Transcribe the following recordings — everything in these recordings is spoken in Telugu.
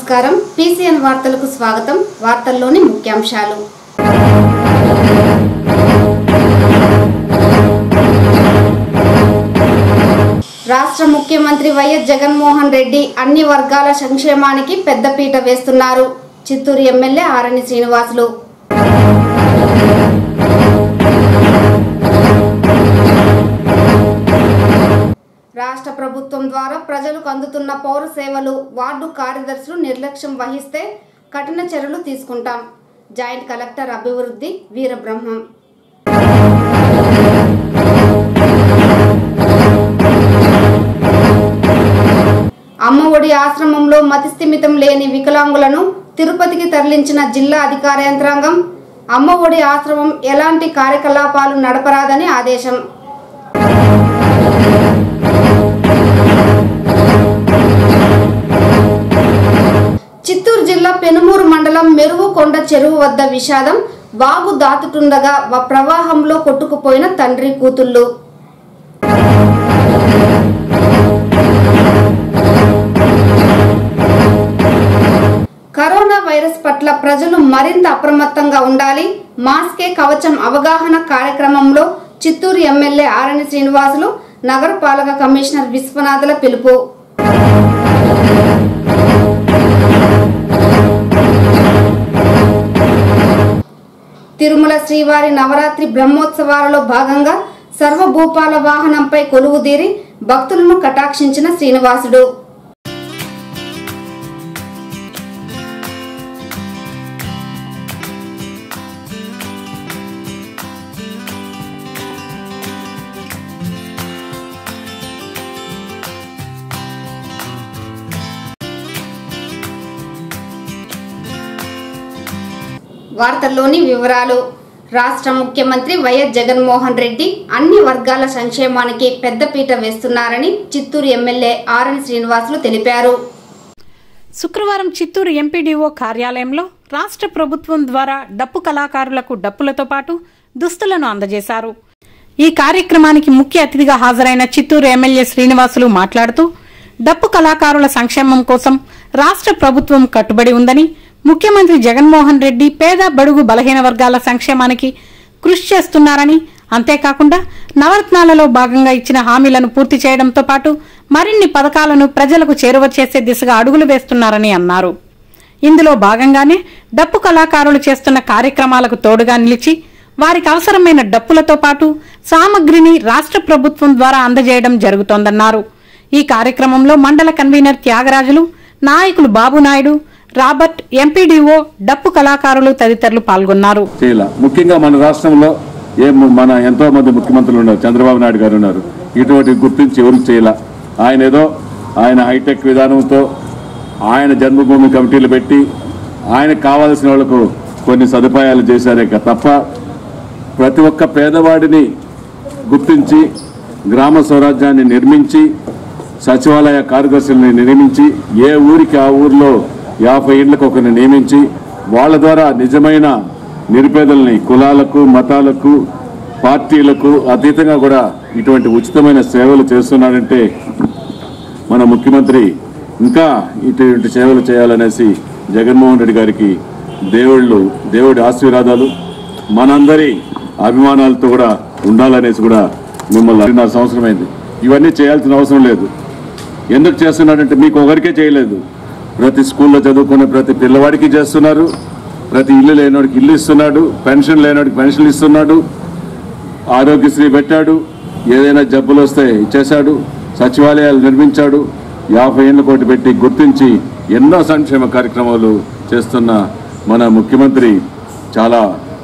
నమస్కారం పీసీఎన్ వార్తలకు స్వాగతం వార్తల్లోని ముఖ్యాంశాలు రాష్ట్ర ముఖ్యమంత్రి వైఎస్ జగన్మోహన్ రెడ్డి అన్ని వర్గాల సంక్షేమానికి పెద్దపీట వేస్తున్నారు చిత్తూరు ఎమ్మెల్యే ఆరణి శ్రీనివాసులు రాష్ట్ర ప్రభుత్వం ద్వారా ప్రజలకు అందుతున్న పౌర సేవలు వార్డు కార్యదర్శులు నిర్లక్ష్యం వహిస్తే కఠిన చర్యలు తీసుకుంటాం జాయింట్ కలెక్టర్ అభివృద్ధి వీరబ్రహ్మం అమ్మఒడి ఆశ్రమంలో మతిస్థిమితం లేని వికలాంగులను తిరుపతికి తరలించిన జిల్లా అధికార యంత్రాంగం అమ్మఒడి ఆశ్రమం ఎలాంటి కార్యకలాపాలు నడపరాదని ఆదేశం చిత్తూరు జిల్లా పెనుమూరు మండలం మెరుగు కొండ చెరువు వద్ద విషాదం వాగు దాటుతుండగా వ- ప్రవాహంలో కొట్టుకుపోయిన తండ్రి కూతుళ్ళు కరోనా వైరస్ పట్ల ప్రజలు మరింత అప్రమత్తంగా ఉండాలి మాస్కే కవచం అవగాహన కార్యక్రమంలో చిత్తూరు ఎమ్మెల్యే ఆరణి శ్రీనివాసులు నగరపాలక కమిషనర్ విశ్వనాథుల పిలుపు తిరుమల శ్రీవారి నవరాత్రి బ్రహ్మోత్సవాలలో భాగంగా సర్వభూపాల వాహనంపై కొలువుదీరి భక్తులను కటాక్షించిన శ్రీనివాసుడు వార్తల్లోని వివరాలు రాష్ట్ర ముఖ్యమంత్రి వైఎస్ జగన్మోహన్ రెడ్డి అన్ని వర్గాల సంక్షేమానికి పెద్దపీట వేస్తున్నారని చిత్తూరు ఎమ్మెల్యే ఆర్ఎన్ శ్రీనివాసులు తెలిపారు శుక్రవారం చిత్తూరు ఎంపీడీఓ కార్యాలయంలో రాష్ట్ర ప్రభుత్వం ద్వారా డప్పు కళాకారులకు డప్పులతో పాటు దుస్తులను అందజేశారు ఈ కార్యక్రమానికి ముఖ్య అతిథిగా హాజరైన చిత్తూరు ఎమ్మెల్యే శ్రీనివాసులు మాట్లాడుతూ డప్పు కళాకారుల సంక్షేమం కోసం రాష్ట్ర ప్రభుత్వం కట్టుబడి ఉందని ముఖ్యమంత్రి జగన్మోహన్ రెడ్డి పేద బడుగు బలహీన వర్గాల సంక్షేమానికి కృషి చేస్తున్నారని అంతేకాకుండా నవరత్నాలలో భాగంగా ఇచ్చిన హామీలను పూర్తి చేయడంతో పాటు మరిన్ని పథకాలను ప్రజలకు చేరువ చేసే దిశగా అడుగులు వేస్తున్నారని అన్నారు ఇందులో భాగంగానే డప్పు కళాకారులు చేస్తున్న కార్యక్రమాలకు తోడుగా నిలిచి వారికి అవసరమైన డప్పులతో పాటు సామగ్రిని రాష్ట్ర ప్రభుత్వం ద్వారా అందజేయడం జరుగుతోందన్నారు ఈ కార్యక్రమంలో మండల కన్వీనర్ త్యాగరాజులు నాయకులు బాబునాయుడు రాబర్ట్ ఎంపీడీఓ డప్పు కళాకారులు తదితరులు పాల్గొన్నారు చేయాల ముఖ్యంగా మన రాష్ట్రంలో ఏ మన ఎంతో మంది ముఖ్యమంత్రులు ఉన్నారు చంద్రబాబు నాయుడు గారు ఉన్నారు ఇటువంటి గుర్తించి ఎవరికి చేయాల ఆయన ఏదో ఆయన హైటెక్ విధానంతో ఆయన జన్మభూమి కమిటీలు పెట్టి ఆయనకు కావాల్సిన వాళ్ళకు కొన్ని సదుపాయాలు చేశారే కా- తప్ప ప్రతి ఒక్క పేదవాడిని గుర్తించి గ్రామ స్వరాజ్యాన్ని నిర్మించి సచివాలయ కార్యదర్శుల్ని నియమించి ఏ ఊరికి ఆ ఊర్లో యాభై ఇండ్లకు ఒకరిని నియమించి వాళ్ళ ద్వారా నిజమైన నిరుపేదల్ని కులాలకు మతాలకు పార్టీలకు అతీతంగా కూడా ఇటువంటి ఉచితమైన సేవలు చేస్తున్నాడంటే మన ముఖ్యమంత్రి ఇంకా ఇటువంటి సేవలు చేయాలనేసి జగన్మోహన్ రెడ్డి గారికి దేవుళ్ళు దేవుడి ఆశీర్వాదాలు మనందరి అభిమానాలతో కూడా ఉండాలనేసి కూడా మిమ్మల్ని అడిగినారు సంవత్సరమైంది ఇవన్నీ చేయాల్సిన అవసరం లేదు ఎందుకు చేస్తున్నాడంటే మీకు ఒకరికే చేయలేదు ప్రతి స్కూల్లో చదువుకునే ప్రతి పిల్లవాడికి చేస్తున్నారు ప్రతి ఇల్లు లేనివాడికి ఇల్లు ఇస్తున్నాడు పెన్షన్ లేనివాడికి పెన్షన్ ఇస్తున్నాడు ఆరోగ్యశ్రీ పెట్టాడు ఏదైనా జబ్బులు వస్తే ఇచ్చేశాడు సచివాలయాలు నిర్మించాడు యాభై ఏళ్ళ కోటి పెట్టి గుర్తించి ఎన్నో సంక్షేమ కార్యక్రమాలు చేస్తున్న మన ముఖ్యమంత్రి చాలా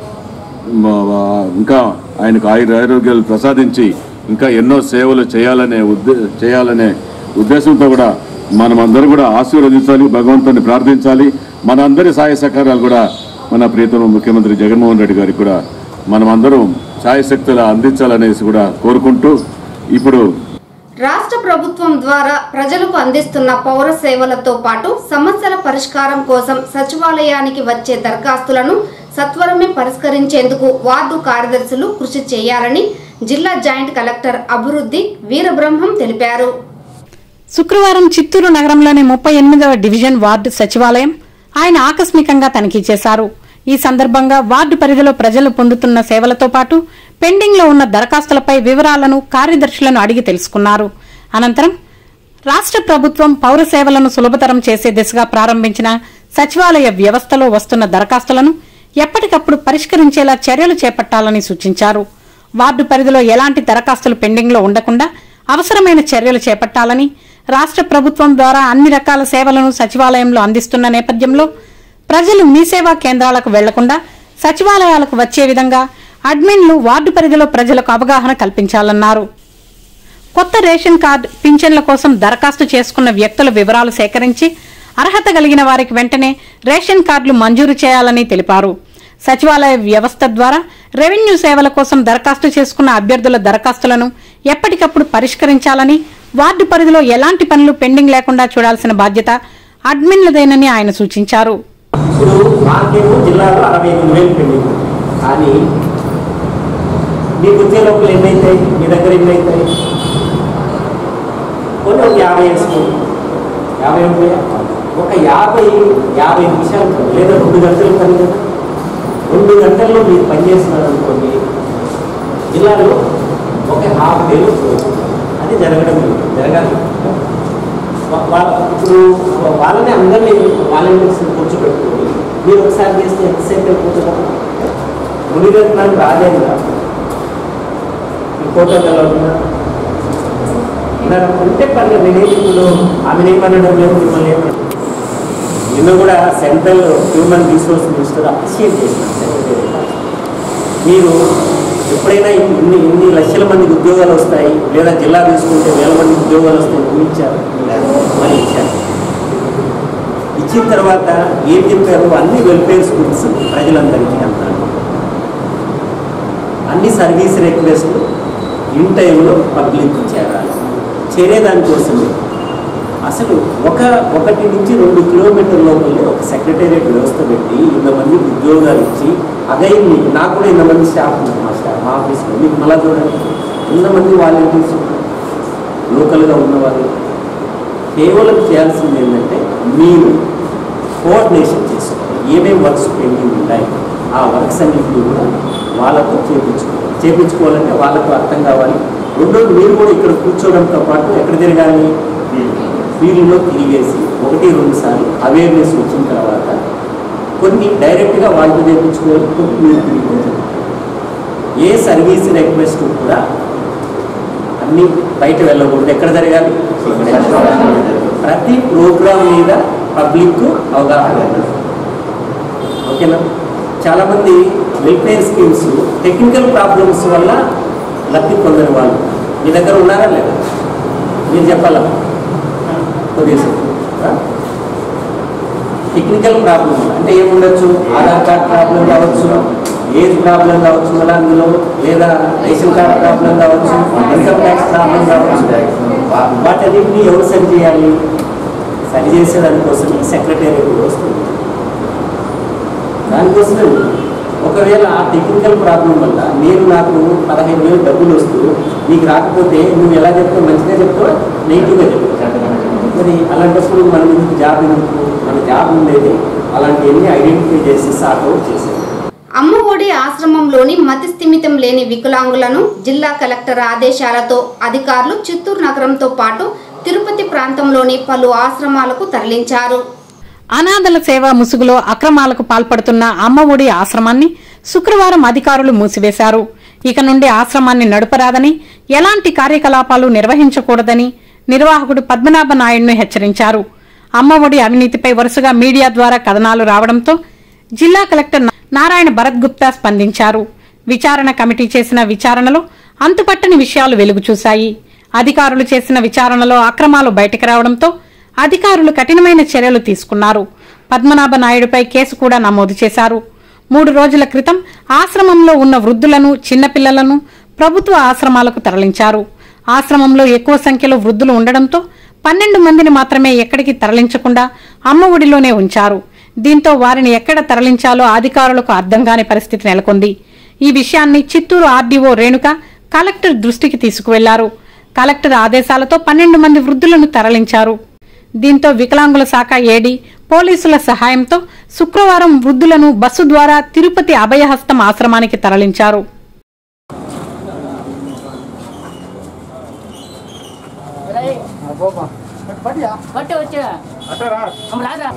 మ- వ- ఇంకా ఆయనకు ఆయుర ఆరోగ్యాలు ప్రసాదించి ఇంకా ఎన్నో సేవలు చేయాలనే ఉద్దే చేయాలనే ఉద్దేశంతో కూడా మనమందరం కూడా ఆశీర్వదించాలి భగవంతుని ప్రార్థించాలి మనందరి సహాయ సహకారాలు కూడా మన ప్రియతమ ముఖ్యమంత్రి జగన్మోహన్ రెడ్డి గారికి కూడా మనమందరం సాయశక్తులు అందించాలనేసి కూడా కోరుకుంటూ ఇప్పుడు రాష్ట్ర ప్రభుత్వం ద్వారా ప్రజలకు అందిస్తున్న పౌర సేవలతో పాటు సమస్యల పరిష్కారం కోసం సచివాలయానికి వచ్చే దరఖాస్తులను సత్వరమే పరిష్కరించేందుకు వార్డు కార్యదర్శులు కృషి చేయాలని జిల్లా జాయింట్ కలెక్టర్ అభివృద్ధి వీరబ్రహ్మం తెలిపారు శుక్రవారం చిత్తూరు నగరంలోని ముప్పై ఎనిమిదవ డివిజన్ వార్డు సచివాలయం ఆయన ఆకస్మికంగా తనిఖీ చేశారు ఈ సందర్భంగా వార్డు పరిధిలో ప్రజలు పొందుతున్న సేవలతో పాటు పెండింగ్ లో ఉన్న దరఖాస్తులపై వివరాలను కార్యదర్శులను అడిగి తెలుసుకున్నారు అనంతరం రాష్ట్ర ప్రభుత్వం పౌర సేవలను సులభతరం చేసే దిశగా ప్రారంభించిన సచివాలయ వ్యవస్థలో వస్తున్న దరఖాస్తులను ఎప్పటికప్పుడు పరిష్కరించేలా చర్యలు చేపట్టాలని సూచించారు వార్డు పరిధిలో ఎలాంటి దరఖాస్తులు పెండింగ్లో ఉండకుండా అవసరమైన చర్యలు చేపట్టాలని రాష్ట్ర ప్రభుత్వం ద్వారా అన్ని రకాల సేవలను సచివాలయంలో అందిస్తున్న నేపథ్యంలో ప్రజలు మీ సేవా కేంద్రాలకు వెళ్లకుండా సచివాలయాలకు వచ్చే విధంగా అడ్మిన్లు వార్డు పరిధిలో ప్రజలకు అవగాహన కల్పించాలన్నారు కొత్త రేషన్ కార్డు పింఛన్ల కోసం దరఖాస్తు చేసుకున్న వ్యక్తుల వివరాలు సేకరించి అర్హత కలిగిన వారికి వెంటనే రేషన్ కార్డులు మంజూరు చేయాలని తెలిపారు సచివాలయ వ్యవస్థ ద్వారా రెవెన్యూ సేవల కోసం దరఖాస్తు చేసుకున్న అభ్యర్థుల దరఖాస్తులను ఎప్పటికప్పుడు పరిష్కరించాలని వార్డు పరిధిలో ఎలాంటి పనులు పెండింగ్ లేకుండా చూడాల్సిన బాధ్యత అడ్మిన్లదేనని ఆయన సూచించారు ఇప్పుడు మాకేమో జిల్లాలో అరవై ఎనిమిది వేలు పెండింగ్ కానీ మీకు వచ్చే లోపల ఎన్ని అవుతాయి మీ దగ్గర ఎన్ని అవుతాయి కొన్ని ఒక యాభై వేసుకోండి యాభై ఉంటాయా ఒక యాభై యాభై నిమిషాలు పని, లేదా రెండు గంటలు పని కదా రెండు గంటల్లో మీరు పని చేస్తున్నారు అనుకోండి జిల్లాలో ఒక హాఫ్ డేలో అది జరగడం లేదు జరగాలి వా- వా- ఇప్పుడు వాళ్ళని అందరినీ వాలంటీర్స్ కూర్చోబెట్టుకొని మీరు ఒకసారి చేస్తే ఎంతసేపు అయిపోతుందా మునిరత్నాలు రాజేంద్ర ఈ ఫోటో కలవకుండా ఉంటే పర్లేదు నేనేది ఇప్పుడు ఆమె ఏమనడం లేదు మిమ్మల్ని ఏమనడం నిన్న కూడా central human resource minister appreciate చేసినారు సెక్రటరీ మీరు ఎప్పుడైనా ఇన్ని ఇన్ని లక్షల మందికి ఉద్యోగాలు వస్తాయి లేదా జిల్లా తీసుకుంటే వేల మందికి ఉద్యోగాలు వస్తాయి ఊహించారు మరి ఇచ్చారు ఇచ్చిన తర్వాత ఏం చెప్పారు అన్ని వెల్ఫేర్ స్కూల్స్ ప్రజలందరికీ అంటారు అన్ని సర్వీస్ రిక్వెస్ట్లు ఇన్ టైంలో పబ్లిక్ చేరాలి చేరేదానికోసమే అసలు ఒక ఒకటి నుంచి రెండు కిలోమీటర్ లోపలే ఒక సెక్రటేరియట్ వ్యవస్థ పెట్టి ఇంతమందికి ఉద్యోగాలు ఇచ్చి అగైన్ మీకు నాకు కూడా ఇంతమంది స్టాఫ్ ఉన్నారు మా స్టాఫ్ మా ఆఫీస్లో మీకు మళ్ళా చూడండి ఇంతమంది వాలంటీర్స్ ఉన్నారు లోకల్గా ఉన్నవాళ్ళు కేవలం చేయాల్సింది ఏంటంటే మీరు కోఆర్డినేషన్ చేసుకోవాలి ఏమేమి వర్క్స్ పెండింగ్ ఉంటాయి ఆ వర్క్స్ అన్నింటినీ కూడా వాళ్ళతో చేపించుకోవాలి చేపించుకోవాలంటే వాళ్ళకు అర్థం కావాలి రెండోది మీరు కూడా ఇక్కడ కూర్చోవడంతో పాటు ఎక్కడ తిరగాలి ఫీల్డ్లో తిరిగేసి ఒకటి రెండు సార్లు అవేర్నెస్ వచ్చిన తర్వాత కొన్ని డైరెక్ట్గా వాళ్ళతో చేయించుకోవాలి కొన్ని మీరు తిరిగి ఏ సర్వీస్ రిక్వెస్ట్ కూడా అన్ని బయట వెళ్ళకూడదు ఎక్కడ జరగాలి ప్రతి ప్రోగ్రామ్ మీద పబ్లిక్ అవగాహన ఉండాలి. ఓకేనా చాలామంది వెల్ఫేర్ స్కీమ్స్ టెక్నికల్ ప్రాబ్లమ్స్ వల్ల లబ్ధి పొందని వాళ్ళు మీ దగ్గర ఉన్నారా లేదా మీరు చెప్పాలా కొద్దిగా టెక్నికల్ ప్రాబ్లం అంటే ఏముండొచ్చు ఆధార్ కార్డ్ ప్రాబ్లం కావచ్చు ఏజ్ ప్రాబ్లం కావచ్చు మళ్ళీ అందులో లేదా రేషన్ కార్డ్ ప్రాబ్లం కావచ్చు ఇన్కమ్ ట్యాక్స్ ప్రాబ్లం కావచ్చు వాటన్నింటినీ ఎవరు సరి చేయాలి సరి చేసేదానికోసం సెక్రటేరియట్ వస్తుంది దానికోసమే ఉంది. ఒకవేళ ఆ టెక్నికల్ ప్రాబ్లం వల్ల నేను నాకు పదహైదు వేలు డబ్బులు వస్తూ నీకు రాకపోతే నువ్వు ఎలా చెప్తావు మంచిగా చెప్తావా నెగిటివ్గా చెప్తావు మరి అలాంటప్పుడు మనం ఎందుకు జాబ్ ఎందుకు మన జాబ్ ఉండేది అలాంటివన్నీ ఐడెంటిఫై చేసి సార్ట్ అవుట్ చేసేది అమ్మఒడి ఆశ్రమంలోని మతి స్థిమితం లేని వికలాంగులను జిల్లా కలెక్టర్ ఆదేశాలతో అధికారులు చిత్తూరు నగరంతో పాటు తిరుపతి ప్రాంతంలోని పలు ఆశ్రమాలకు తరలించారు అనాథల సేవా ముసుగులో అక్రమాలకు పాల్పడుతున్న అమ్మఒడి ఆశ్రమాన్ని శుక్రవారం అధికారులు మూసివేశారు ఇక నుండి ఆశ్రమాన్ని నడపరాదని ఎలాంటి కార్యకలాపాలు నిర్వహించకూడదని నిర్వాహకుడు పద్మనాభ నాయుడును హెచ్చరించారు అమ్మఒడి అవినీతిపై వరుసగా మీడియా ద్వారా కథనాలు రావడంతో జిల్లా కలెక్టర్ నారాయణ భరత్ గుప్తా స్పందించారు విచారణ కమిటీ చేసిన విచారణలో అంతుపట్టని విషయాలు వెలుగు చూశాయి అధికారులు చేసిన విచారణలో అక్రమాలు బయటకు రావడంతో అధికారులు కఠినమైన చర్యలు తీసుకున్నారు పద్మనాభ నాయుడుపై కేసు కూడా నమోదు చేశారు మూడు రోజుల క్రితం ఆశ్రమంలో ఉన్న వృద్ధులను చిన్నపిల్లలను ప్రభుత్వ ఆశ్రమాలకు తరలించారు ఆశ్రమంలో ఎక్కువ సంఖ్యలో వృద్ధులు ఉండడంతో పన్నెండు మందిని మాత్రమే ఎక్కడికి తరలించకుండా అమ్మ ఒడిలోనే ఉంచారు దీంతో వారిని ఎక్కడ తరలించాలో అధికారులకు అర్థం కాని పరిస్థితి నెలకొంది ఈ విషయాన్ని చిత్తూరు ఆర్డీఓ రేణుక కలెక్టర్ దృష్టికి తీసుకువెళ్లారు కలెక్టర్ ఆదేశాలతో పన్నెండు మంది వృద్ధులను తరలించారు దీంతో వికలాంగుల శాఖ ఏడీ పోలీసుల సహాయంతో శుక్రవారం వృద్ధులను బస్సు ద్వారా తిరుపతి అభయహస్తం ఆశ్రమానికి తరలించారు బట్టే వచ్చా రాదా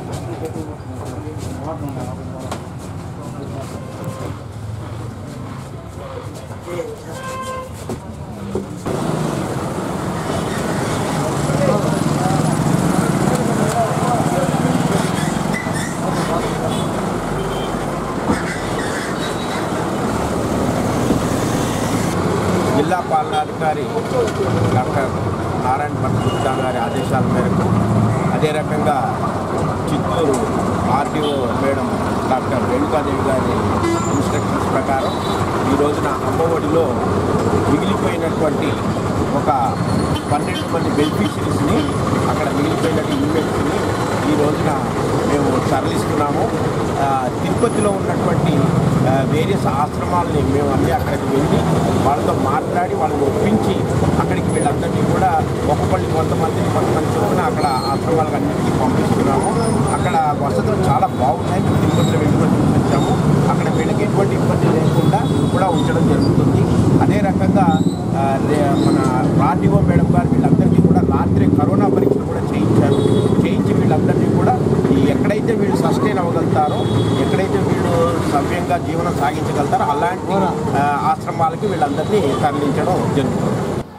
జిల్లా పాలనాధికారి డాక్టర్ నారాయణ పట్ల గారి ఆదేశాల మేరకు అదే రకంగా Chittoor RTO madam doctor Renukadevi గారి ఇన్స్ట్రక్షన్స్ ప్రకారం ఈ రోజున అమ్మఒడిలో మిగిలిపోయినటువంటి ఒక పన్నెండు మంది బెనిఫిషరీస్ని అక్కడ మిగిలిపోయినటువంటి ఇన్వెస్ట్ని ఈ రోజున మేము తరలిస్తున్నాము ఆ, తిరుపతిలో ఉన్నటువంటి వేరియస్ ఆశ్రమాలని మేము అన్నీ అక్కడికి వెళ్ళి వాళ్ళతో మాట్లాడి వాళ్ళని ఒప్పించి అక్కడికి వీళ్ళందరినీ కూడా ఒక్కొక్కళ్ళు కొంతమందిని కొంతమంది చొప్పున అక్కడ ఆశ్రమాలకు అన్నింటినీ పంపిస్తున్నాము అక్కడ వసతులు చాలా బాగున్నాయి మేము తిరుపతిలో వెళ్ళి చూపించాము అక్కడ వీళ్ళకి ఎటువంటి ఇబ్బంది లేకుండా కూడా ఉంచడం జరుగుతుంది అదే రకంగా ఆ, రే- మన ఆర్డీఓ మేడం గారు వీళ్ళందరికీ కూడా రాత్రి కరోనా పరీక్షలు కూడా చేయించారు చేయించి వీళ్ళందరినీ కూడా ఈ ఎక్కడైతే వీళ్ళు సస్టైన్ అవ్వగలుగుతారో ఎక్కడైతే వీళ్ళు సవ్యంగా జీవనం సాగించగలుగుతారో అలాంటి ఆ, ఆశ్రమాలకి వీళ్ళందరినీ తరలించడం జరుగుతుంది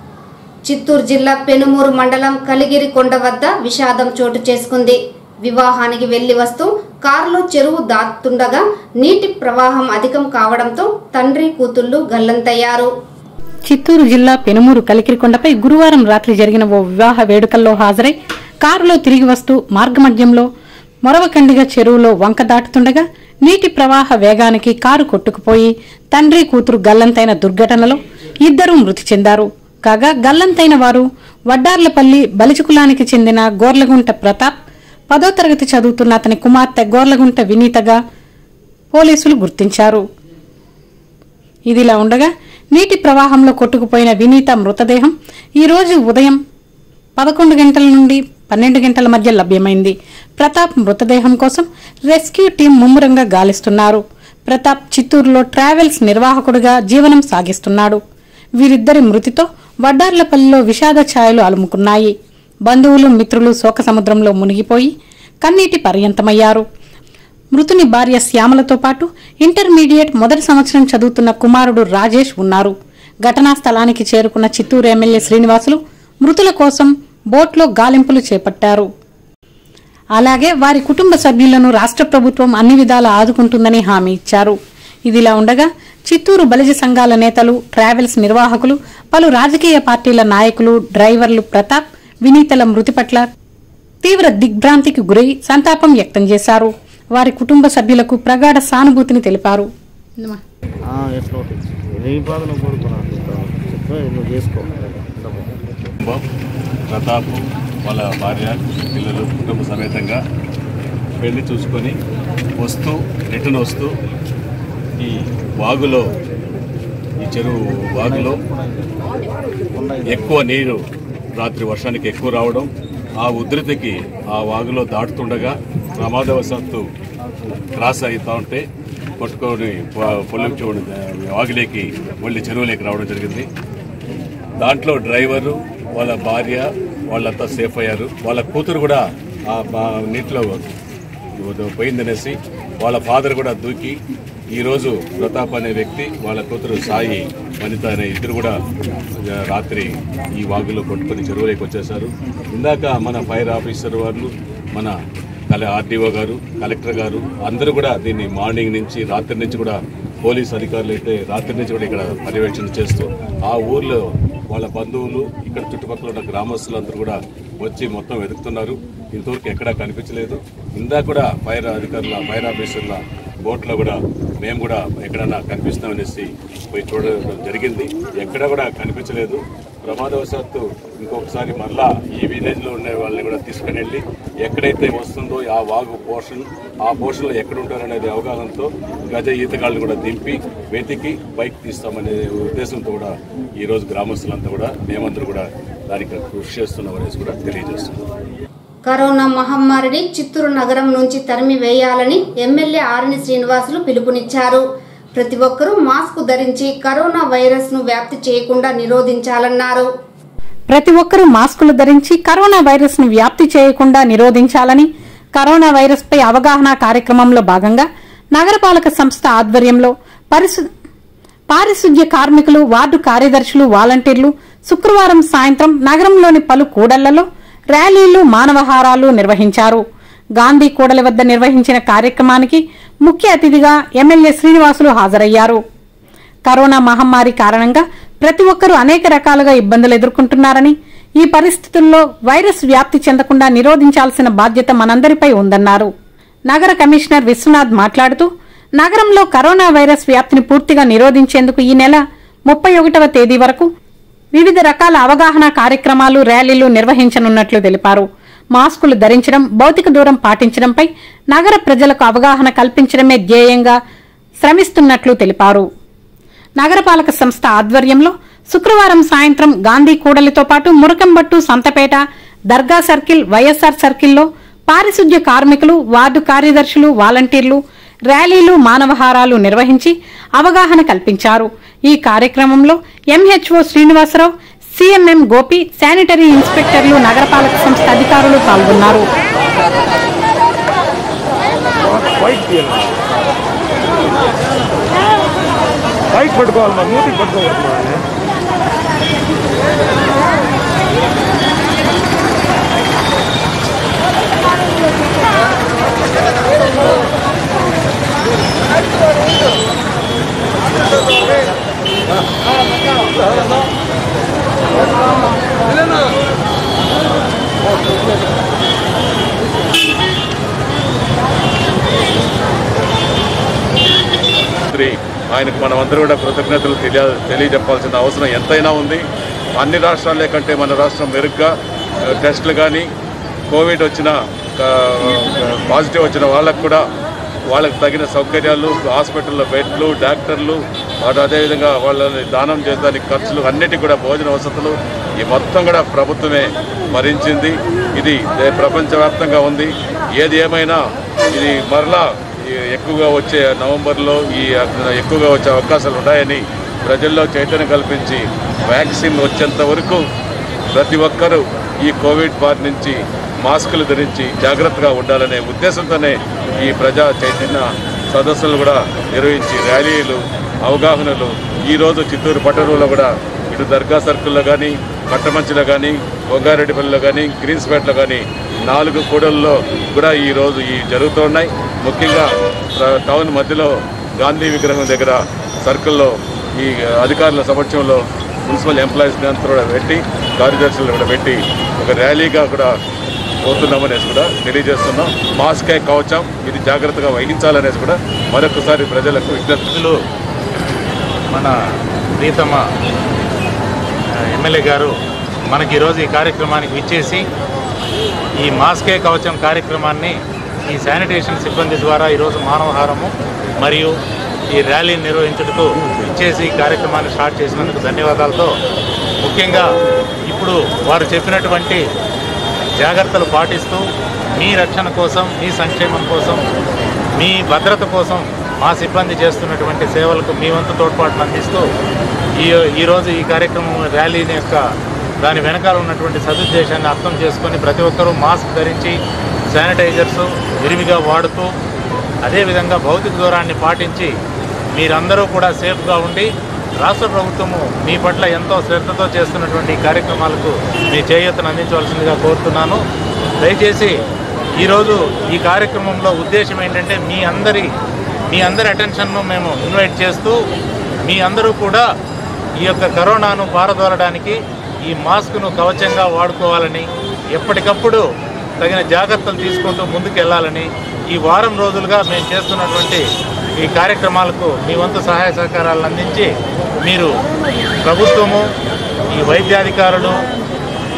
చిత్తూరు జిల్లా పెనుమూరు మండలం కలిగిరి కొండ వద్ద విషాదం చోటు చేసుకుంది వివాహానికి వెళ్లి వస్తూ కారులో చెరువు దాటుతుండగా నీటి ప్రవాహం అధికం కావడంతో తండ్రి కూతుళ్లు గల్లంతయ్యారు చిత్తూరు జిల్లా పెనుమూరు కలికిరికొండపై గురువారం రాత్రి జరిగిన ఓ వివాహ వేడుకల్లో హాజరై కారులో తిరిగి వస్తూ మార్గమధ్యంలో మొరవకండిగా చెరువులో వంక దాటుతుండగా నీటి ప్రవాహ వేగానికి కారు కొట్టుకుపోయి తండ్రి కూతురు గల్లంతైన దుర్ఘటనలో ఇద్దరూ మృతి చెందారు కాగా గల్లంతైన వారు వడ్డార్లపల్లి బలిచుకులానికి చెందిన గోర్లగుంట ప్రతాప్ పదో తరగతి చదువుతున్న అతని కుమార్తె గోర్లగుంట వినీతగా పోలీసులు గుర్తించారు ఇదిలా ఉండగా నీటి ప్రవాహంలో కొట్టుకుపోయిన వినీత మృతదేహం ఈ రోజు ఉదయం పదకొండు గంటల నుండి పన్నెండు గంటల మధ్య లభ్యమైంది ప్రతాప్ మృతదేహం కోసం రెస్క్యూ టీం ముమ్మరంగా గాలిస్తున్నారు ప్రతాప్ చిత్తూరులో ట్రావెల్స్ నిర్వాహకుడిగా జీవనం సాగిస్తున్నాడు వీరిద్దరి మృతితో వడ్డార్లపల్లిలో విషాద ఛాయలు అలుముకున్నాయి బంధువులు మిత్రులు శోక సముద్రంలో మునిగిపోయి కన్నీటి పర్యంతమయ్యారు మృతుని భార్య శ్యామలతో పాటు ఇంటర్మీడియట్ మొదటి సంవత్సరం చదువుతున్న కుమారుడు రాజేష్ ఉన్నారు ఘటనా స్థలానికి చేరుకున్న చిత్తూరు ఎమ్మెల్యే శ్రీనివాసులు మృతుల కోసం బోట్లో గాలింపులు చేపట్టారు అలాగే వారి కుటుంబ సభ్యులను రాష్ట్ర ప్రభుత్వం అన్ని విధాలా ఆదుకుంటుందని హామీ ఇచ్చారు ఇదిలా ఉండగా చిత్తూరు బలిజ సంఘాల నేతలు ట్రావెల్స్ నిర్వాహకులు పలు రాజకీయ పార్టీల నాయకులు డ్రైవర్లు ప్రతాప్ వినీతల మృతి పట్ల తీవ్ర దిగ్భ్రాంతికి గురై సంతాపం వ్యక్తం చేశారు వారి కుటుంబ సభ్యులకు ప్రగాఢ సానుభూతిని తెలిపారు ఎట్లా నీ బాధను కోరుకున్నాను చెప్తే నువ్వు చేసుకో కుటుంబం ప్రతాప్ వాళ్ళ భార్య పిల్లలు కుటుంబ సమేతంగా పెళ్లి చూసుకొని వస్తూ రిటర్న్ వస్తూ ఈ వాగులో ఈ చెరువు వాగులో ఎక్కువ నీరు రాత్రి వర్షానికి ఎక్కువ రావడం ఆ ఉధృతికి ఆ వాగులో దాటుతుండగా ప్రమాదవశాత్తు క్రాస్ అవుతా ఉంటే కొట్టుకొని పొ- పొలం చూడండి వాగులేకి మళ్ళీ చెరువులోకి రావడం జరిగింది దాంట్లో డ్రైవరు వాళ్ళ భార్య వాళ్ళంతా సేఫ్ అయ్యారు వాళ్ళ కూతురు కూడా ఆ బా- నీటిలో పోయిందనేసి వాళ్ళ ఫాదర్ కూడా దూకి ఈరోజు ప్రతాప్ అనే వ్యక్తి వాళ్ళ కూతురు సాయి వనిత అనే ఇద్దరు కూడా ఆ, రాత్రి ఈ వాగులో కొట్టుకొని చెరువులోకి వచ్చేసారు ఇందాక మన ఫైర్ ఆఫీసర్ వాళ్ళు మన కల ఆర్డీఓ గారు కలెక్టర్ గారు అందరూ కూడా దీన్ని మార్నింగ్ నుంచి రాత్రి నుంచి కూడా పోలీస్ అధికారులు అయితే రాత్రి నుంచి కూడా ఇక్కడ పర్యవేక్షణ చేస్తూ ఆ ఊర్లో వాళ్ళ బంధువులు ఇక్కడ చుట్టుపక్కల ఉన్న గ్రామస్తులందరూ కూడా వచ్చి మొత్తం వెతుకుతున్నారు ఇంతవరకు ఎక్కడా కనిపించలేదు ఇందాక కూడా ఫైర్ అధికారుల ఫైర్ ఆఫీసర్ల బోట్లో కూడా మేము కూడా ఎక్కడన్నా కనిపిస్తామనేసి పోయి చూడడం జరిగింది ఎక్కడా కూడా కనిపించలేదు ప్రమాదవశాత్తు ఇంకొకసారి మళ్ళా ఈ విలేజ్లో ఉండే వాళ్ళని కూడా తీసుకుని వెళ్ళి ఎక్కడైతే వస్తుందో ఆ వాగు పోర్షన్ ఆ పోర్షన్లో ఎక్కడ ఉంటారనేది అవగాహనతో గజ ఈతగాళ్ళని కూడా దింపి వెతికి పైకి తీస్తామనే ఉద్దేశంతో కూడా ఈరోజు గ్రామస్తులంతా కూడా మేమందరూ కూడా దానికి కృషి చేస్తున్నాం అనేసి కూడా తెలియజేస్తున్నాం కరోనా మహమ్మారిని చిత్తూరు నగరం నుంచి తరిమి వేయాలని ఎమ్మెల్యే ఆరణి శ్రీనివాసులు పిలుపునిచ్చారు ప్రతి ఒక్కరూ మాస్క్ ధరించి కరోనా వైరస్ ను వ్యాప్తి చేయకుండా నిరోధించాలన్నారు ప్రతి ఒక్కరూ మాస్కులు ధరించి కరోనా వైరస్ ను వ్యాప్తి చేయకుండా నిరోధించాలని కరోనా వైరస్ పై అవగాహన కార్యక్రమంలో భాగంగా నగరపాలక సంస్థ ఆధ్వర్యంలో పరిశు పారిశుద్ధ్య కార్మికులు వార్డు కార్యదర్శులు వాలంటీర్లు శుక్రవారం సాయంత్రం నగరంలోని పలు కూడళ్లలో ర్యాలీలు మానవహారాలు నిర్వహించారు గాంధీ కూడలి వద్ద నిర్వహించిన కార్యక్రమానికి ముఖ్య అతిథిగా ఎమ్మెల్యే శ్రీనివాసులు హాజరయ్యారు కరోనా మహమ్మారి కారణంగా ప్రతి ఒక్కరూ అనేక రకాలుగా ఇబ్బందులు ఎదుర్కొంటున్నారని ఈ పరిస్థితుల్లో వైరస్ వ్యాప్తి చెందకుండా నిరోధించాల్సిన బాధ్యత మనందరిపై ఉందన్నారు నగర కమిషనర్ విశ్వనాథ్ మాట్లాడుతూ నగరంలో కరోనా వైరస్ వ్యాప్తిని పూర్తిగా నిరోధించేందుకు ఈ నెల ముప్పై ఒకటవ తేదీ వరకు వివిధ రకాల అవగాహన కార్యక్రమాలు ర్యాలీలు నిర్వహించనున్నట్లు తెలిపారు మాస్కులు ధరించడం భౌతిక దూరం పాటించడంపై నగర ప్రజలకు అవగాహన కల్పించడమే ధ్యేయంగా శ్రమిస్తున్నట్లు తెలిపారు నగరపాలక సంస్థ ఆధ్వర్యంలో శుక్రవారం సాయంత్రం గాంధీ కూడలితో పాటు మురకంబట్టు సంతపేట దర్గా సర్కిల్ వైఎస్ఆర్ సర్కిల్లో పారిశుద్ధ్య కార్మికులు వార్డు కార్యదర్శులు వాలంటీర్లు ర్యాలీలు మానవహారాలు నిర్వహించి అవగాహన కల్పించారు ఈ కార్యక్రమంలో MHO Srinivasarao CMM Gopi sanitary ఇన్స్పెక్టర్లు నగరపాలక సంస్థ అధికారులు పాల్గొన్నారు బైక్ పట్టుకోవాలి మా మూతికి పట్టుకోవాలి మంత్రి ఆయనకు మనం అందరూ కూడా కృతజ్ఞతలు తెలియ తెలియజెప్పాల్సిన అవసరం ఎంతైనా ఉంది అన్ని రాష్ట్రాలే కంటే మన రాష్ట్రం మెరుగ్గా ఆ, టెస్టులు కానీ కోవిడ్ వచ్చిన ఆ, పాజిటివ్ వచ్చిన వాళ్ళకు కూడా వాళ్ళకి తగిన సౌకర్యాలు హాస్పిటల్లో బెడ్లు డాక్టర్లు వాటి అదేవిధంగా వాళ్ళని దానం చేయడానికి ఖర్చులు అన్నిటికీ కూడా భోజన వసతులు ఈ మొత్తం కూడా ప్రభుత్వమే భరించింది ఇది దే- ప్రపంచవ్యాప్తంగా ఉంది ఏది ఏమైనా ఇది మరలా ఈ ఎక్కువగా వచ్చే నవంబర్లో ఈ ఎక్కువగా వచ్చే అవకాశాలు ఉన్నాయని ప్రజల్లో చైతన్యం కల్పించి వ్యాక్సిన్ వచ్చేంత వరకు ప్రతి ఒక్కరూ ఈ కోవిడ్ బారి నుంచి మాస్కులు ధరించి జాగ్రత్తగా ఉండాలనే ఉద్దేశంతోనే ఈ ప్రజా చైతన్య సదస్సులు కూడా నిర్వహించి ర్యాలీలు అవగాహనలు ఈరోజు చిత్తూరు పట్టణంలో కూడా ఇటు దర్గా సర్కిల్లో కానీ కట్టమంచిలో కానీ బొంగారెడ్డిపల్లిలో కానీ గ్రీన్స్పేటలో కానీ నాలుగు కూడల్లో కూడా ఈరోజు ఈ జరుగుతున్నాయి ముఖ్యంగా ప్ర- టౌన్ మధ్యలో గాంధీ విగ్రహం దగ్గర సర్కిల్లో ఈ అధికారుల సమక్షంలో మున్సిపల్ ఎంప్లాయీస్ అంతా కూడా పెట్టి కార్యదర్శులు కూడా పెట్టి ఒక ర్యాలీగా కూడా పోతున్నామనేసి కూడా తెలియజేస్తున్నాం మాస్కే కవచం ఇది జాగ్రత్తగా వహించాలనేసి కూడా మరొకసారి ప్రజలకు విజ్ఞప్తులు మన ప్రీతమ ఆ, ఎమ్మెల్యే గారు మనకి ఈరోజు ఈ కార్యక్రమానికి విచ్చేసి ఈ మాస్కే కవచం కార్యక్రమాన్ని ఈ శానిటేషన్ సిబ్బంది ద్వారా ఈరోజు మానవహారము మరియు ఈ ర్యాలీ నిర్వహించుటకు ఇచ్చేసి ఈ కార్యక్రమాన్ని స్టార్ట్ చేసినందుకు ధన్యవాదాలతో ముఖ్యంగా ఇప్పుడు వారు చెప్పినటువంటి జాగ్రత్తలు పాటిస్తూ మీ రక్షణ కోసం మీ సంక్షేమం కోసం మీ భద్రత కోసం మా సిబ్బంది చేస్తున్నటువంటి సేవలకు మీ వంతు తోడ్పాటును అందిస్తూ ఈ ఈరోజు ఈ కార్యక్రమం ర్యాలీని యొక్క దాని వెనకాల ఉన్నటువంటి సదుద్దేశాన్ని అర్థం చేసుకొని ప్రతి ఒక్కరూ మాస్క్ ధరించి శానిటైజర్స్ విరివిగా వాడుతూ అదేవిధంగా భౌతిక దూరాన్ని పాటించి మీరందరూ కూడా సేఫ్గా ఉండి రాష్ట్ర ప్రభుత్వము మీ పట్ల ఎంతో శ్రద్ధతో చేస్తున్నటువంటి ఈ కార్యక్రమాలకు మీ చేయూతను అందించవలసిందిగా కోరుతున్నాను దయచేసి ఈరోజు ఈ కార్యక్రమంలో ఉద్దేశం ఏంటంటే మీ అందరి మీ అందరి అటెన్షన్ను మేము ఇన్వైట్ చేస్తూ మీ అందరూ కూడా ఈ యొక్క కరోనాను పారదోలడానికి ఈ మాస్క్ను కవచంగా వాడుకోవాలని ఎప్పటికప్పుడు తగిన జాగ్రత్తలు తీసుకుంటూ ముందుకు వెళ్ళాలని ఈ వారం రోజులుగా మేము చేస్తున్నటువంటి ఈ కార్యక్రమాలకు మీ వంతు సహాయ సహకారాలను అందించి మీరు ప్రభుత్వము ఈ వైద్యాధికారులు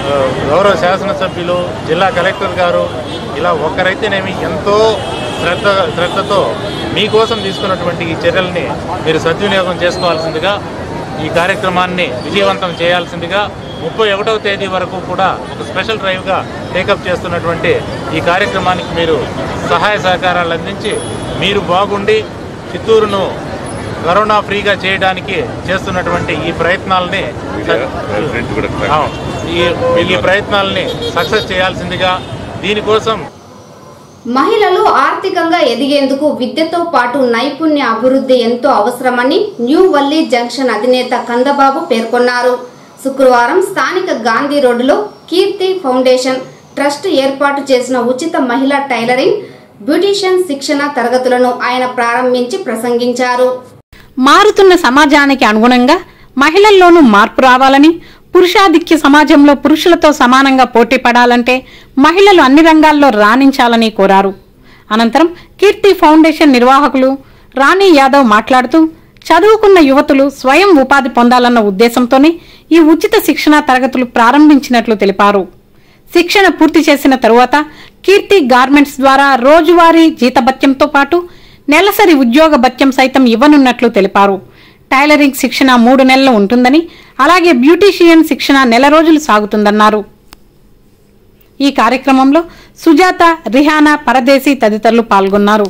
ఆ, గౌరవ శాసనసభ్యులు జిల్లా కలెక్టర్ గారు ఇలా ఒక్కరైతేనేమి ఎంతో శ్రద్ధ శ్రద్ధతో మీకోసం తీసుకున్నటువంటి ఈ చర్యల్ని మీరు సద్వినియోగం చేసుకోవాల్సిందిగా ఈ కార్యక్రమాన్ని విజయవంతం చేయాల్సిందిగా ముప్పై ఒకటవ తేదీ వరకు కూడా ఒక స్పెషల్ డ్రైవ్గా టేకప్ చేస్తున్నటువంటి ఈ కార్యక్రమానికి మీరు సహాయ సహకారాలు అందించి మీరు బాగుండి చిత్తూరును కరోనా ఫ్రీగా చేయడానికి చేస్తున్నటువంటి ఈ ప్రయత్నాలని అవును. ఈ ఈ ప్రయత్నాలని సక్సెస్ చేయాల్సిందిగా దీనికోసం మహిళలు ఆర్థికంగా ఎదిగేందుకు విద్యతో పాటు నైపుణ్య అభివృద్ధి ఎంతో అవసరమని న్యూ వల్లీ జంక్షన్ అధినేత కందబాబు పేర్కొన్నారు శుక్రవారం స్థానిక గాంధీ రోడ్డులో కీర్తి ఫౌండేషన్ ట్రస్ట్ ఏర్పాటు చేసిన ఉచిత మహిళా టైలరింగ్ బ్యూటిషియన్ శిక్షణ తరగతులను ఆయన ప్రారంభించి ప్రసంగించారు మారుతున్న సమాజానికి అనుగుణంగా మహిళల్లోనూ మార్పు రావాలని పురుషాధిక్య సమాజంలో పురుషులతో సమానంగా పోటీ పడాలంటే మహిళలు అన్ని రంగాల్లో రాణించాలని కోరారు అనంతరం కీర్తి ఫౌండేషన్ నిర్వాహకులు రాణి యాదవ్ మాట్లాడుతూ చదువుకున్న యువతులు స్వయం ఉపాధి పొందాలన్న ఉద్దేశంతోనే ఈ ఉచిత శిక్షణ తరగతులు ప్రారంభించినట్లు తెలిపారు శిక్షణ పూర్తి చేసిన తరువాత కీర్తి గార్మెంట్స్ ద్వారా రోజువారీ జీతభత్యంతో పాటు నెలసరి ఉద్యోగ భత్యం సైతం ఇవ్వనున్నట్లు తెలిపారు టైలరింగ్ శిక్షణ మూడు నెలలు ఉంటుందని అలాగే బ్యూటీషియన్ శిక్షణ నెల రోజులు సాగుతుందన్నారు ఈ కార్యక్రమంలో సుజాత రిహానా పరదేశీ తదితరులు పాల్గొన్నారు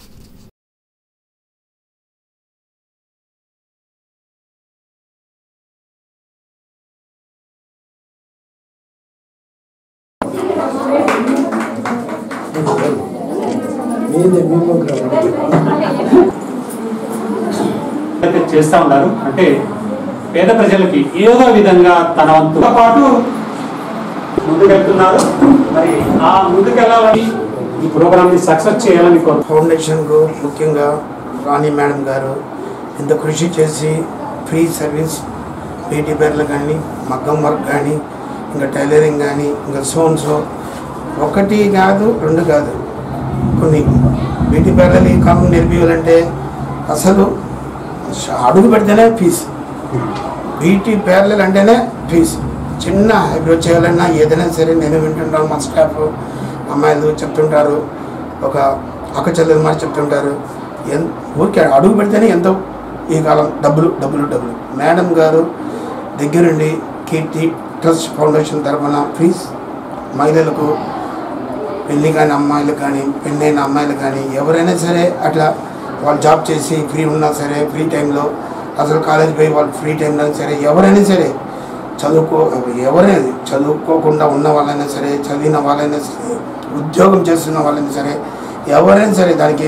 అయితే చేస్తా ఉన్నారు అంటే పేద ప్రజలకి ఏదో విధంగా తన వంతుతో పాటు ముందుకెళ్తున్నారు మరి ఆ ముందుకెళ్ళాలని ఈ ప్రోగ్రామ్ ని సక్సెస్ చేయాలని కోరు ఫౌండేషన్కు ముఖ్యంగా రాణి మేడం గారు ఇంత కృషి చేసి ఫ్రీ సర్వీస్ బ్యూటీ పార్లర్ కానీ మగ్గం వర్క్ కానీ ఇంకా టైలరింగ్ కానీ ఇంకా సోన్స్ ఒకటి కాదు రెండు కాదు కొన్ని బ్యూటీ పార్లర్ ఈ కాలం నేర్పించాలంటే అసలు అడుగు పెడితేనే ఫీజు బ్యూటీ పార్లర్ అంటేనే ఫీజు చిన్న ఐబ్రో చేయాలన్నా ఏదైనా సరే నేను వింటుంటాను మా స్టాఫ్ అమ్మాయిలు చెప్తుంటారు ఒక అక్క చెల్లెలు మాట చెప్తుంటారు ఎన్ ఊరికే అడుగు పెడితేనే ఎంతో ఈ కాలం డబ్బులు డబ్బులు డబ్బులు మేడం గారు దగ్గరుండి కీర్తి ట్రస్ట్ ఫౌండేషన్ తరఫున ఫీజ్ మహిళలకు పెళ్ళి కాని అమ్మాయిలు కానీ పెళ్ళైన అమ్మాయిలు కానీ ఎవరైనా సరే అట్లా వాళ్ళు జాబ్ చేసి ఫ్రీ ఉన్నా సరే ఫ్రీ టైంలో అసలు కాలేజ్ పోయి వాళ్ళు ఫ్రీ టైంలో సరే ఎవరైనా సరే చదువుకో ఎవరైనా చదువుకోకుండా ఉన్న వాళ్ళైనా సరే చదివిన వాళ్ళైనా సరే ఉద్యోగం చేస్తున్న వాళ్ళైనా సరే ఎవరైనా సరే దానికి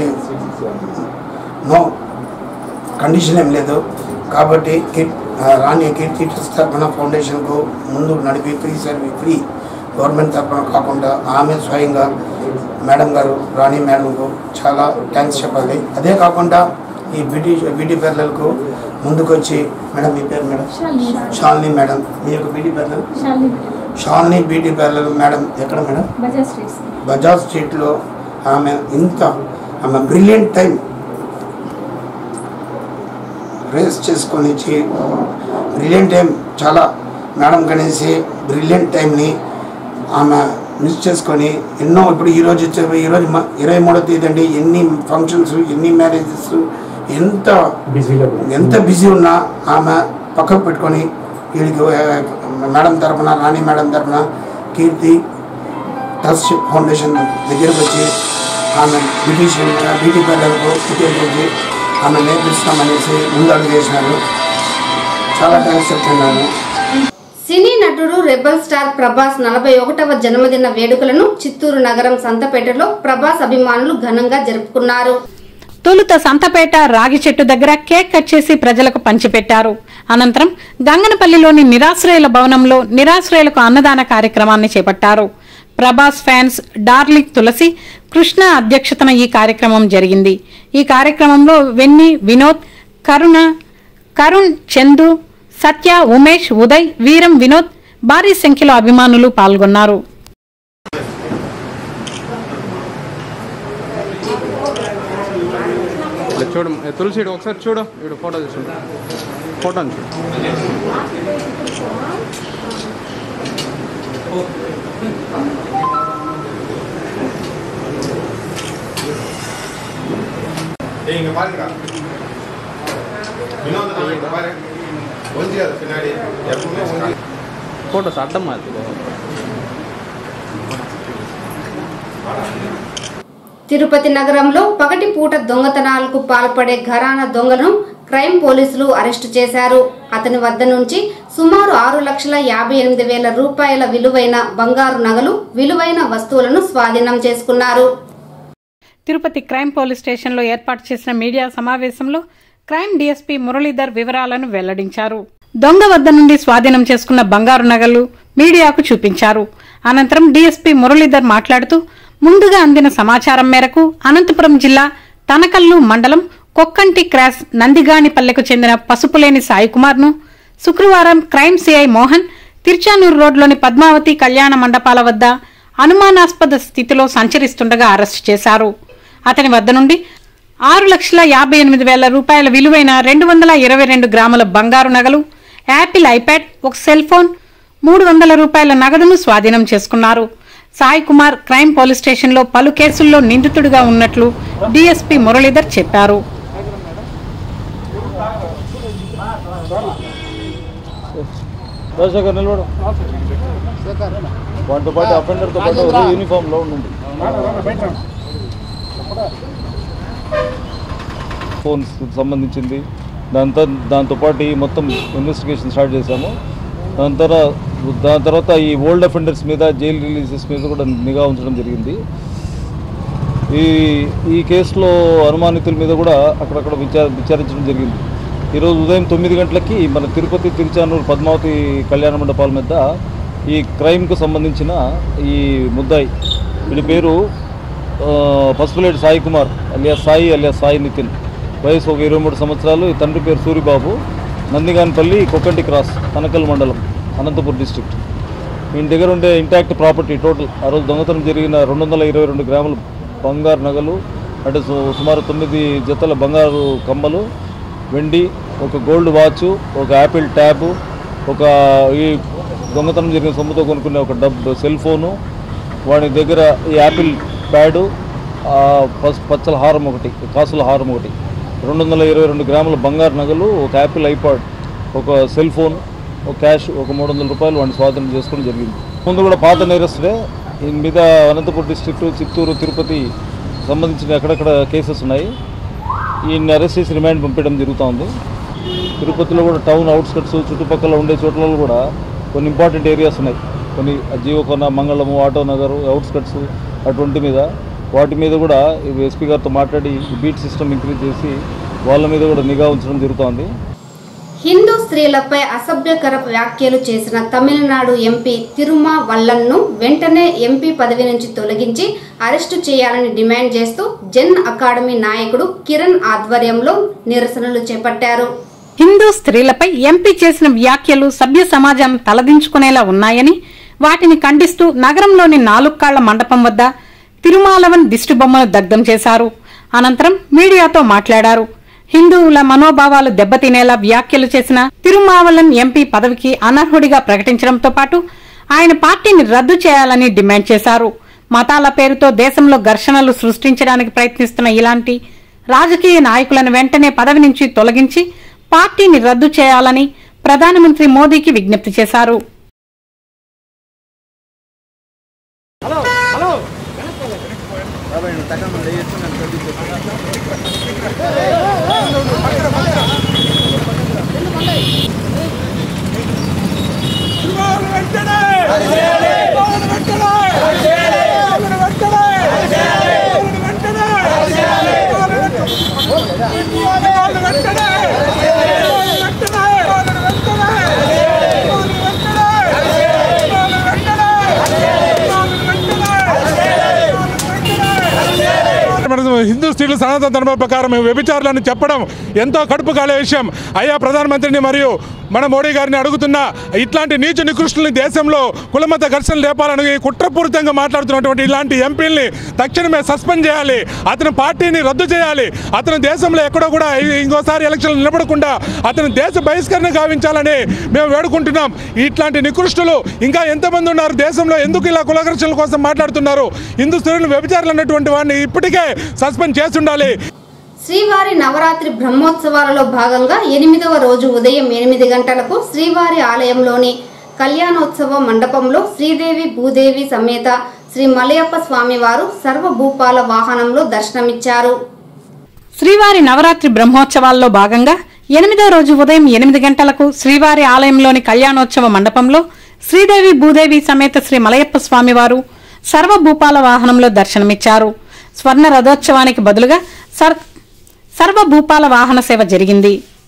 నో కండిషన్ ఏం లేదు కాబట్టి కిట్ ఆ, రాణి కీర్తి ట్రస్ట్ తరఫున ఫౌండేషన్కు ముందు నడిపి ఫ్రీ సర్వీస్ ఫ్రీ గవర్నమెంట్ తరఫున కాకుండా ఆమె స్వయంగా మేడం గారు రాణి మేడంకు చాలా థ్యాంక్స్ చెప్పాలి అదే కాకుండా ఈ బ్యూటీ బ్యూటీ పార్లర్కు ముందుకొచ్చి మేడం మీ పేరు మేడం షాలిని మేడం మీ యొక్క beauty parlour Shalini beauty parlour madam ఎక్కడ మేడం బజాజ్ స్ట్రీట్లో ఆమె ఇంత ఆమె బ్రిలియంట్ టైం రేస్ చేసుకొని బ్రిలియంట్ టైం చాలా మేడం కనేసి బ్రిలియంట్ టైంని ఆమె మిస్ చేసుకొని ఎన్నో ఇప్పుడు ఈరోజు వచ్చే ఈరోజు మ- ఇరవై మూడో తేదీ అండి ఎన్ని ఫంక్షన్స్ ఎన్ని మ్యారేజెస్ ఎంత ఎంత బిజీ ఉన్నా ఆమె పక్కకు పెట్టుకొని వీడికి మేడం తరపున రాణి మేడం తరపున కీర్తి ట్రస్ట్ ఫౌండేషన్ దగ్గరకు వచ్చి ఆమె బ్యూటీషియన్ బ్యూటీ పార్లర్కు టికెట్ వచ్చి ఆమె నేర్పిస్తామనేసి ముందు అడుగు చేసినారు చాలా థ్యాంక్స్ చెప్తున్నాను సినీ నటుడు రెబల్ స్టార్ ప్రభాస్ నలభై ఒకటవ జన్మదిన వేడుకలను చిత్తూరు నగరం సంతపేటలో ప్రభాస్ అభిమానులు ఘనంగా జరుపుకున్నారు తొలుత సంతపేట రాగి చెట్టు దగ్గర కేక్ కట్ చేసి ప్రజలకు పంచిపెట్టారు అనంతరం గంగనపల్లిలోని నిరాశ్రయుల భవనంలో నిరాశ్రయులకు అన్నదాన కార్యక్రమాన్ని చేపట్టారు ప్రభాస్ ఫ్యాన్స్ డార్లిక్ తులసి కృష్ణ అధ్యక్షతన ఈ కార్యక్రమం జరిగింది ఈ కార్యక్రమంలో వెన్ని వినోద్ కరుణ కరుణ్ చందు సత్య ఉమేష్ ఉదయ్ వీరం వినోద్ భారీ సంఖ్యలో అభిమానులు పాల్గొన్నారు ఇక్కడ చూడు ఏ, తులసి ఇటు ఒకసారి చూడు ఇటు ఫోటో చూడు ఫోటో చూడు ஏய் இங்க பாருங்கடா வினோதனா இங்க பாரு ஒஞ்சிக்காத பின்னாடி எப்பவுமே ஒஞ்சி ஃபோட்டோஸ் அட்டம் மாற்றுக்கோ తిరుపతి నగరంలో పగటిపూట దొంగతనాలకు పాల్పడే ఘరానా దొంగను క్రైమ్ పోలీసులు అరెస్టు చేశారు అతని వద్ద నుంచి సుమారు ఆరు లక్షల యాభై ఎనిమిది వేల రూపాయల విలువైన బంగారు నగలు విలువైన వస్తువులను స్వాధీనం చేసుకున్నారు తిరుపతి క్రైమ్ పోలీస్ స్టేషన్లో ఏర్పాటు చేసిన మీడియా సమావేశంలో క్రైమ్ డీఎస్పీ మురళీధర్ వివరాలను వెల్లడించారు దొంగ వద్ద నుండి స్వాధీనం చేసుకున్న బంగారు నగలు మీడియాకు చూపించారు అనంతరం డీఎస్పీ మురళీధర్ మాట్లాడుతూ ముందుగా అందిన సమాచారం మేరకు అనంతపురం జిల్లా తనకల్లు మండలం కొక్కంటి క్రాస్ నందిగానిపల్లెకు చెందిన పసుపులేని సాయికుమార్ను శుక్రవారం క్రైమ్ సిఐ మోహన్ తిరుచానూరు రోడ్లోని పద్మావతి కళ్యాణ మండపాల వద్ద అనుమానాస్పద స్థితిలో సంచరిస్తుండగా అరెస్టు చేశారు అతని వద్ద నుండి ఆరు లక్షల యాభై ఎనిమిది వేల రూపాయల విలువైన రెండు వందల ఇరవై రెండు గ్రాముల బంగారు నగలు యాపిల్ ఐప్యాడ్ ఒక సెల్ ఫోన్ మూడు వందల రూపాయల నగదును స్వాధీనం చేసుకున్నారు సాయి కుమార్ క్రైమ్ పోలీస్ స్టేషన్లో పలు కేసుల్లో నిందితుడిగా ఉన్నట్లు డీఎస్పీ మురళీధర్ చెప్పారు రాజశేఖర్ నిలబడు వాటితో పాటు అఫెండర్తో పాటు యూనిఫామ్లో ఉండండి ఫోన్స్ సంబంధించింది దాంతో దాంతోపాటు ఈ మొత్తం ఇన్వెస్టిగేషన్ స్టార్ట్ చేశాము దాని తర్వాత దాని తర్వాత ఈ ఓల్డ్ అఫెండర్స్ మీద జైలు రిలీజెస్ మీద కూడా నిఘా ఉంచడం జరిగింది ఈ ఈ కేసులో అనుమానితుల మీద కూడా అక్కడక్కడ విచార విచారించడం జరిగింది ఈరోజు ఉదయం తొమ్మిది గంటలకి మన తిరుపతి తిరుచానూరు పద్మావతి కళ్యాణ మండపాల మీద ఈ క్రైమ్కు సంబంధించిన ఈ ముద్దాయి వీడి పేరు ఆ, పసుపులేటి సాయి కుమార్ అలియా సాయి అలియా సాయి నితిన్ వయసు ఒక ఇరవై మూడు సంవత్సరాలు ఈ తండ్రి పేరు సూరిబాబు నందిగానిపల్లి కొక్కంటి క్రాస్ తనకల్ మండలం అనంతపురం డిస్ట్రిక్ట్ ఈయన దగ్గర ఉండే ఇంటాక్ట్ ప్రాపర్టీ టోటల్ ఆ రోజు దొంగతనం జరిగిన రెండు వందల ఇరవై రెండు గ్రాముల బంగారు నగలు అంటే సు- సుమారు తొమ్మిది జతల బంగారు కమ్మలు వెండి ఒక గోల్డ్ వాచ్ ఒక యాపిల్ ట్యాబ్ ఒక ఈ దొంగతనం జరిగిన సొమ్ముతో కొనుక్కునే ఒక డబ్బు సెల్ ఫోను వాడి దగ్గర ఈ యాపిల్ ప్యాడు ఆ పస్ పచ్చల హారం ఒకటి కాసుల హారం ఒకటి రెండు వందల ఇరవై రెండు గ్రాముల బంగారు నగలు ఒక యాపిల్ ఐపాడ్ ఒక సెల్ ఫోన్ ఒక క్యాష్ ఒక మూడు వందల రూపాయలు వాడిని స్వాధీనం చేసుకోవడం జరిగింది ముందు కూడా పాత నేరస్తుడే దీని మీద అనంతపురం డిస్ట్రిక్ట్ చిత్తూరు తిరుపతి సంబంధించిన ఎక్కడెక్కడ కేసెస్ ఉన్నాయి ఈయన్ని అరెస్ట్ చేసి రిమాండ్ పంపించడం జరుగుతూ ఉంది తిరుపతిలో కూడా టౌన్ అవుట్స్కట్స్ చుట్టుపక్కల ఉండే చోట్లలో కూడా కొన్ని ఇంపార్టెంట్ ఏరియాస్ ఉన్నాయి కొన్ని జీవకొన మంగళము ఆటో నగర్ అవుట్స్కట్స్ అటువంటి మీద వాటి మీద కూడా ఎస్పీ గారితో మాట్లాడి ఈ బీట్ సిస్టమ్ ఇంక్రీజ్ చేసి వాళ్ళ మీద కూడా నిఘా ఉంచడం జరుగుతోంది హిందూ స్త్రీలపై అసభ్యకర వ్యాఖ్యలు చేసిన తమిళనాడు ఎంపీ తిరుమా వల్లన్ను వెంటనే ఎంపీ పదవి నుంచి తొలగించి అరెస్టు చేయాలని డిమాండ్ చేస్తూ జన్ అకాడమీ నాయకుడు కిరణ్ ఆధ్వర్యంలో నిరసనలు చేపట్టారు హిందూ స్త్రీలపై ఎంపీ చేసిన వ్యాఖ్యలు సభ్య సమాజం తలదించుకునేలా ఉన్నాయని వాటిని ఖండిస్తూ నగరంలోని నాలుగు కాళ్ల మండపం వద్ద తిరుమాలవన్ దిష్టి బొమ్మను దగ్ధం చేశారు అనంతరం మీడియాతో మాట్లాడారు హిందువుల మనోభావాలు దెబ్బతినేలా వ్యాఖ్యలు చేసిన తిరుమావలన్ ఎంపీ పదవికి అనర్హుడిగా ప్రకటించడంతో పాటు ఆయన పార్టీని రద్దు చేయాలని డిమాండ్ చేశారు మతాల పేరుతో దేశంలో ఘర్షణలు సృష్టించడానికి ప్రయత్నిస్తున్న ఇలాంటి రాజకీయ నాయకులను వెంటనే పదవి నుంచి తొలగించి పార్టీని రద్దు చేయాలని ప్రధానమంత్రి మోదీకి విజ్ఞప్తి చేశారు మన హిందూ స్త్రీలు సనాతన ధర్మ ప్రకారం వ్యభిచారులని చెప్పడం ఎంతో కడుపు కాలే విషయం అయ్యా ప్రధానమంత్రిని మరియు మన మోడీ గారిని అడుగుతున్నా ఇట్లాంటి నీచ నికృష్టుల్ని దేశంలో కులమత ఘర్షణ లేపాలని కుట్రపూరితంగా మాట్లాడుతున్నటువంటి ఇలాంటి ఎంపీల్ని తక్షణమే సస్పెండ్ చేయాలి అతని పార్టీని రద్దు చేయాలి అతను దేశంలో ఎక్కడో కూడా ఇ- ఇంకోసారి ఎలక్షన్లు నిలబడకుండా అతను దేశ బహిష్కరణ గావించాలని మేము వేడుకుంటున్నాం ఇట్లాంటి నికృష్టులు ఇంకా ఎంతమంది ఉన్నారు దేశంలో ఎందుకు ఇలా కుల ఘర్షణల కోసం మాట్లాడుతున్నారు హిందూ స్త్రీలు వ్యభిచారులు అన్నటువంటి వాడిని ఇప్పటికే సస్పెండ్ చేసి ఉండాలి శ్రీవారి నవరాత్రి బ్రహ్మోత్సవాలలో భాగంగా ఎనిమిదవ రోజు ఉదయం ఎనిమిది గంటలకు శ్రీవారి ఆలయంలోని కళ్యాణోత్సవ మండపంలో శ్రీదేవి భూదేవి సమేత శ్రీ మలయప్ప స్వామివారు సర్వభూపాల వాహనంలో దర్శనమిచ్చారు శ్రీవారి నవరాత్రి బ్రహ్మోత్సవాల్లో భాగంగా ఎనిమిదో రోజు ఉదయం ఎనిమిది గంటలకు శ్రీవారి ఆలయంలోని కళ్యాణోత్సవ మండపంలో శ్రీదేవి భూదేవి సమేత శ్రీ మలయప్ప స్వామివారు సర్వభూపాల వాహనంలో దర్శనమిచ్చారు స్వర్ణ రథోత్సవానికి బదులుగా సర్ సర్వభూపాల వాహన సేవ జరిగింది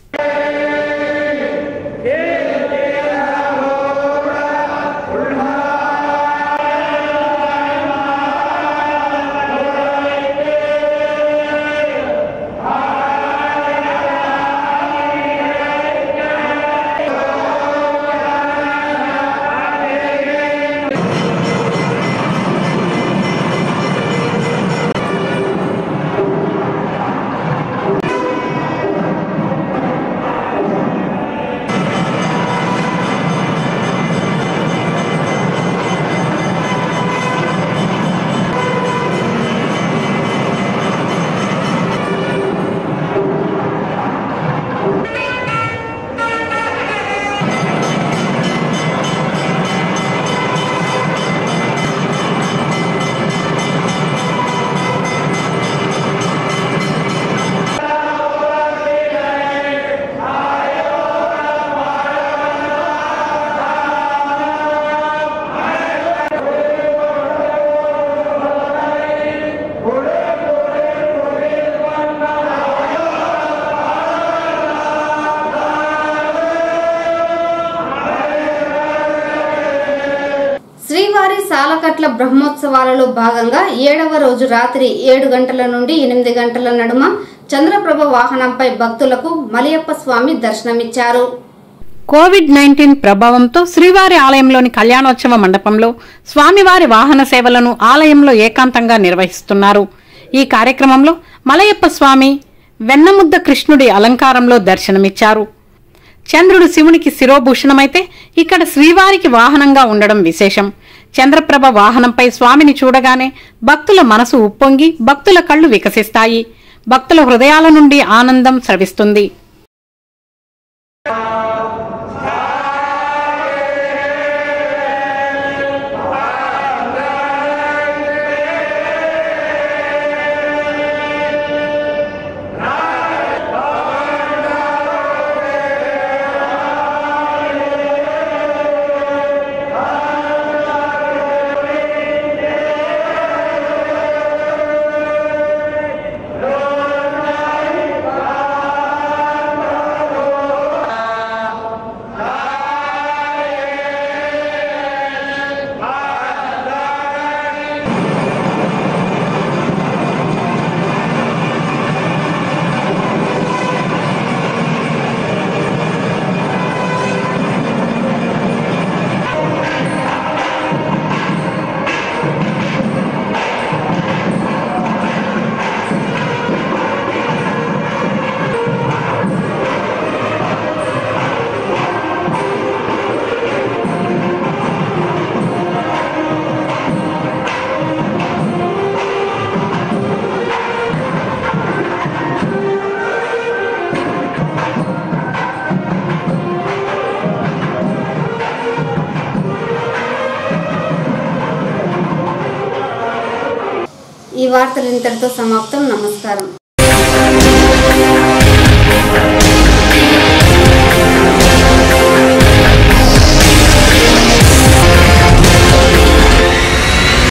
శ్రీవారి సాలకట్ల బ్రహ్మోత్సవాలలో భాగంగా ఏడవ రోజు రాత్రి ఏడు గంటల నుండి ఎనిమిది గంటల నడుమ చంద్రప్రభ వాహనంపై భక్తులకు మలయప్ప స్వామి దర్శనమిచ్చారు కోవిడ్ నైన్టీన్ ప్రభావంతో శ్రీవారి ఆలయంలోని కళ్యాణోత్సవ మండపంలో స్వామివారి వాహన సేవలను ఆలయంలో ఏకాంతంగా నిర్వహిస్తున్నారు ఈ కార్యక్రమంలో మలయప్ప స్వామి వెన్నముద్ద కృష్ణుడి అలంకారంలో దర్శనమిచ్చారు చంద్రుడు శివునికి శిరోభూషణమైతే ఇక్కడ శ్రీవారికి వాహనంగా ఉండడం విశేషం చంద్రప్రభ వాహనంపై స్వామిని చూడగానే భక్తుల మనసు ఉప్పొంగి భక్తుల కళ్ళు వికసిస్తాయి భక్తుల హృదయాల నుండి ఆనందం స్రవిస్తుంది ఈ వార్తలు ఇంతటితో సమాప్తం నమస్కారం